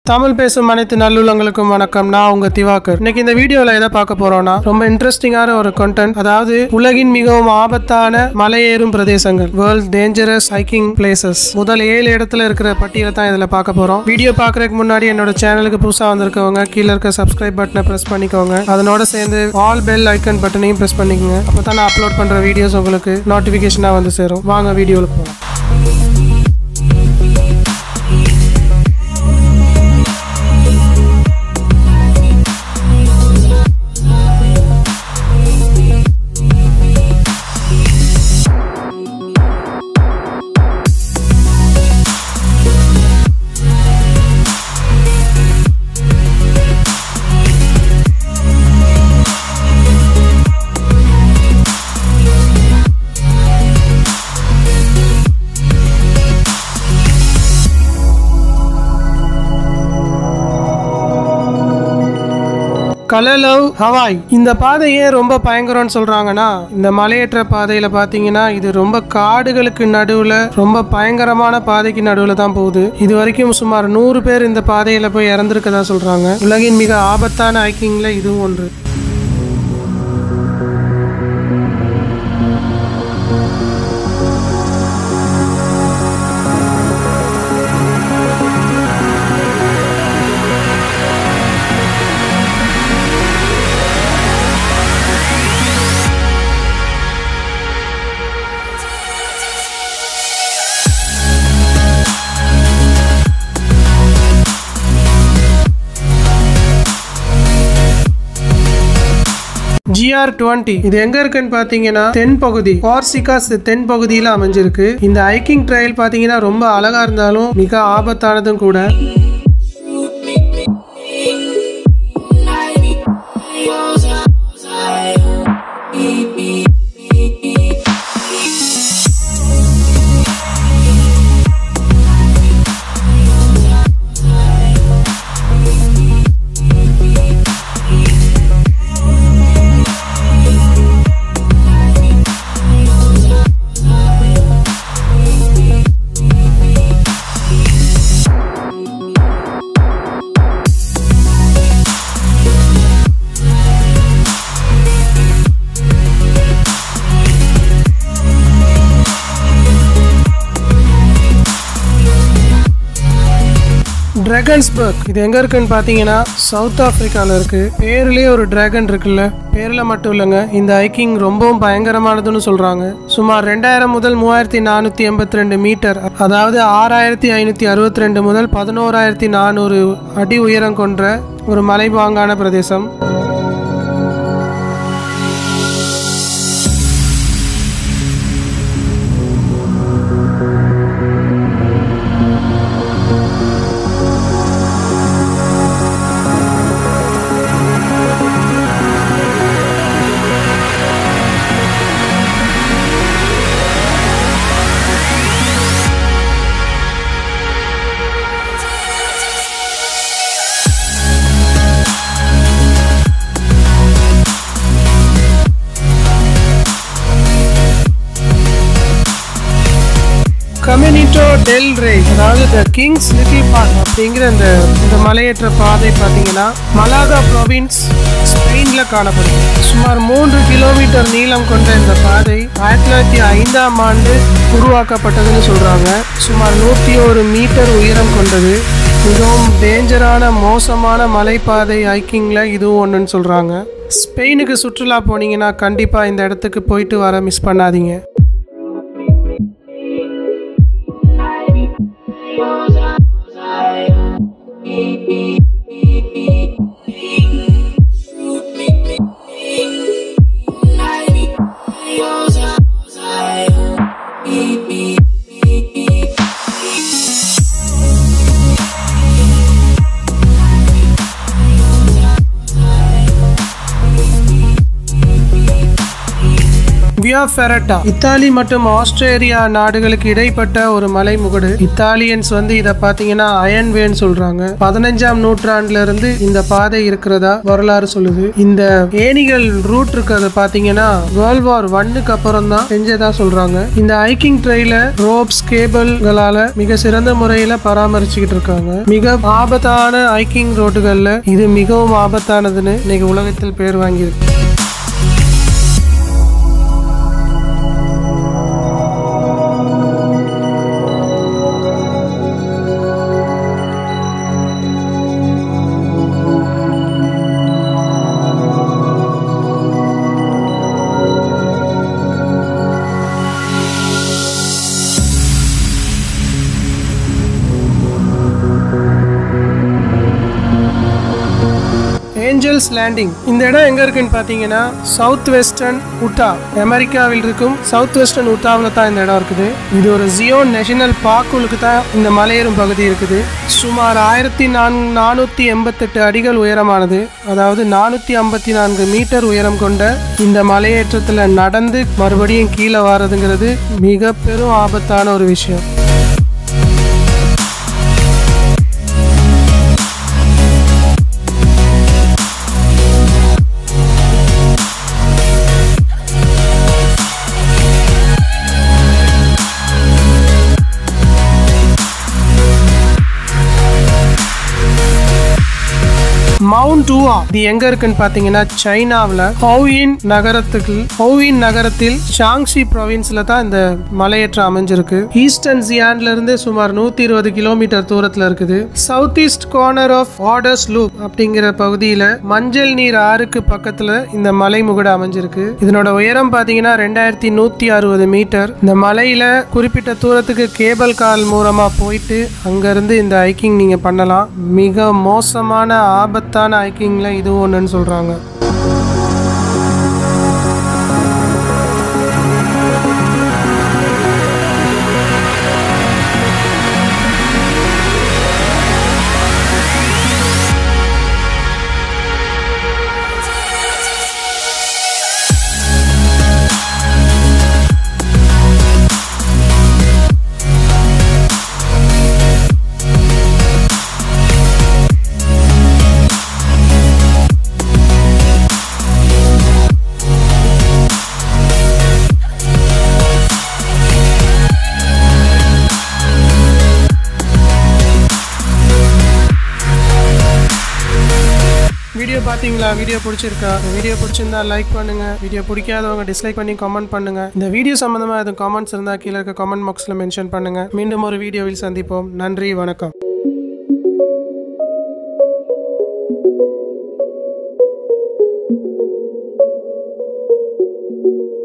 தமிழ் பேசும் அனைத்து நல்லுள்ளங்களுக்கும் வணக்கம் நான் உங்க திவாகர் இன்னைக்கு இந்த வீடியோல எதை பார்க்க போறோம்னா ரொம்ப இன்ட்ரெஸ்டிங்கான ஒரு கண்டென்ட் அதாவது உலகின் மிகவும் ஆபத்தான மலையேறும் பிரதேசங்கள் வேர்ல்ட் டேஞ்சரஸ் ஹைக்கிங் பிளேசஸ் முதல் ஏழு இடத்துல இருக்கிற பட்டியலை தான் இதுல பார்க்க போறோம் வீடியோ பார்க்கறதுக்கு முன்னாடி என்னோட சேனலுக்கு புதுசா வந்திருக்கவங்க கீழே இருக்க சப்ஸ்கிரைப் பட்டனை பிரஸ் பண்ணிக்கோங்க அதனோட சேர்ந்து ஆல் பெல் ஐக்கன் பட்டனையும் பிரஸ் பண்ணிக்கோங்க அப்பதான் நான் அப்லோட் பண்ற வீடியோஸ் உங்களுக்கு நோட்டிபிகேஷனா வந்து சேரும் வாங்க வீடியோல போகலாம் கலலவ் ஹவாய் இந்த பாதை ஏன் ரொம்ப பயங்கரம்னு சொல்றாங்கன்னா இந்த மலையேற்ற பாதையில பாத்தீங்கன்னா இது ரொம்ப காடுகளுக்கு நடுவுல ரொம்ப பயங்கரமான பாதைக்கு நடுவுல தான் போகுது இது வரைக்கும் சுமார் நூறு பேர் இந்த பாதையில போய் இறந்திருக்கதா சொல்றாங்க உலகின் மிக ஆபத்தான ஹைக்கிங்ல இதுவும் ஒன்று ஜிஆர் டுவெண்ட்டி இது எங்க இருக்குன்னு பாத்தீங்கன்னா தென் பகுதி கார்சிகா தென் பகுதியில அமைஞ்சிருக்கு இந்த ஹைக்கிங் ட்ரையல் பாத்தீங்கன்னா ரொம்ப அழகா இருந்தாலும் மிக ஆபத்தானதும் கூட டிராகன்ஸ்பர்க் இது எங்க இருக்குன்னு பாத்தீங்கன்னா சவுத் ஆப்பிரிக்கால இருக்கு பேர்லயே ஒரு டிராகன் இருக்குல்ல பேர்ல மட்டும் இல்லைங்க இந்த ஹைக்கிங் ரொம்பவும் பயங்கரமானதுன்னு சொல்றாங்க சுமார் ரெண்டாயிரம் முதல் மூவாயிரத்தி நானூத்தி எண்பத்தி ரெண்டு மீட்டர் அதாவது ஆறாயிரத்தி ஐநூத்தி அறுபத்தி ரெண்டு முதல் பதினோராயிரத்தி நானூறு அடி உயரம் கொண்ட ஒரு மலைபாங்கான பிரதேசம் கம்யூனிட்டோ டெல் ரே அதாவது த கிங்ஸ் லிட்டில் பார்க் அப்படிங்கிற இந்த இந்த மலையேற்ற பாதை பார்த்தீங்கன்னா மலாகா ப்ரொவின்ஸ் ஸ்பெயினில் காணப்படுது சுமார் மூன்று கிலோமீட்டர் நீளம் கொண்ட இந்த பாதை ஆயிரத்தி தொள்ளாயிரத்தி ஐந்தாம் ஆண்டு உருவாக்கப்பட்டதுன்னு சொல்கிறாங்க சுமார் நூற்றி ஒரு மீட்டர் உயரம் கொண்டது மிகவும் டேஞ்சரான மோசமான மலைப்பாதை ஹைக்கிங்கில் இதுவும் ஒன்றுன்னு சொல்கிறாங்க ஸ்பெயினுக்கு சுற்றுலா போனீங்கன்னா கண்டிப்பாக இந்த இடத்துக்கு போயிட்டு வர மிஸ் பண்ணாதீங்க வியா ஃபெரட்டா இத்தாலி மற்றும் ஆஸ்திரேலியா நாடுகளுக்கு இடைப்பட்ட ஒரு மலை முகடு இத்தாலியன்ஸ் வந்து இதை பார்த்தீங்கன்னா அயன் வேன்னு சொல்றாங்க பதினஞ்சாம் நூற்றாண்டுல இருந்து இந்த பாதை இருக்கிறதா வரலாறு சொல்லுது இந்த ஏணிகள் ரூட் இருக்கிறது பார்த்தீங்கன்னா வேர்ல்ட் வார் ஒன்னுக்கு அப்புறம் தான் செஞ்சதா சொல்றாங்க இந்த ஹைக்கிங் ட்ரெயில ரோப்ஸ் கேபிள்களால மிக சிறந்த முறையில பராமரிச்சுக்கிட்டு இருக்காங்க மிக ஆபத்தான ஹைக்கிங் ரோட்டுகள்ல இது மிகவும் ஆபத்தானதுன்னு இன்னைக்கு உலகத்தில் பேர் வாங்கியிருக்கு ஏஞ்சல்ஸ் லேண்டிங் இந்த இடம் எங்க இருக்குன்னு பாத்தீங்கன்னா சவுத் வெஸ்டர்ன் உட்டா அமெரிக்காவில் இருக்கும் சவுத் வெஸ்டர்ன் உட்டாவில் தான் இந்த இடம் இருக்குது இது ஒரு ஜியோன் நேஷனல் பார்க்குளுக்கு தான் இந்த மலையேறும் பகுதி இருக்குது சுமார் ஆயிரத்தி நான் நானூற்றி எண்பத்தெட்டு அடிகள் உயரமானது அதாவது நானூற்றி ஐம்பத்தி நான்கு மீட்டர் உயரம் கொண்ட இந்த மலையேற்றத்தில் நடந்து மறுபடியும் கீழே வர்றதுங்கிறது மிக பெரும் ஆபத்தான ஒரு விஷயம் மவுண்ட் டூவா இது எங்க இருக்குன்னு பாத்தீங்கன்னா சைனாவில் ஹவுயின் நகரத்துக்கு ஹவுயின் நகரத்தில் ஷாங்ஷி ப்ரொவின்ஸ்ல தான் இந்த மலையேற்றம் அமைஞ்சிருக்கு ஈஸ்டர்ன் ஜியான்ல இருந்து சுமார் நூத்தி இருபது கிலோமீட்டர் தூரத்துல இருக்குது south east corner of orders loop அப்படிங்கிற பகுதியில மஞ்சள் நீர் ஆறுக்கு பக்கத்துல இந்த மலை முகடு அமைஞ்சிருக்கு இதனோட உயரம் பாத்தீங்கன்னா ரெண்டாயிரத்தி நூத்தி அறுபது மீட்டர் இந்த மலையில குறிப்பிட்ட தூரத்துக்கு கேபிள் கால் மூலமா போயிட்டு அங்கிருந்து இந்த ஹைக்கிங் நீங்க பண்ணலாம் மிக மோசமான ஆபத்தான ஹைக்கிங்ல இது ஒன்றுன்னு சொல்றாங்க வீடியோ பார்த்தீங்களா வீடியோ பிடிச்சிருக்கா இந்த வீடியோ பிடிச்சிருந்தா லைக் பண்ணுங்க வீடியோ பிடிக்காதவங்க டிஸ்லைக் பண்ணி கமெண்ட் பண்ணுங்க இந்த வீடியோ சம்பந்தமா எதுவும் காமெண்ட்ஸ் இருந்தால் கீழே இருக்க கமெண்ட் பாக்ஸில் மென்ஷன் பண்ணுங்க மீண்டும் ஒரு வீடியோவில் சந்திப்போம் நன்றி வணக்கம் thank you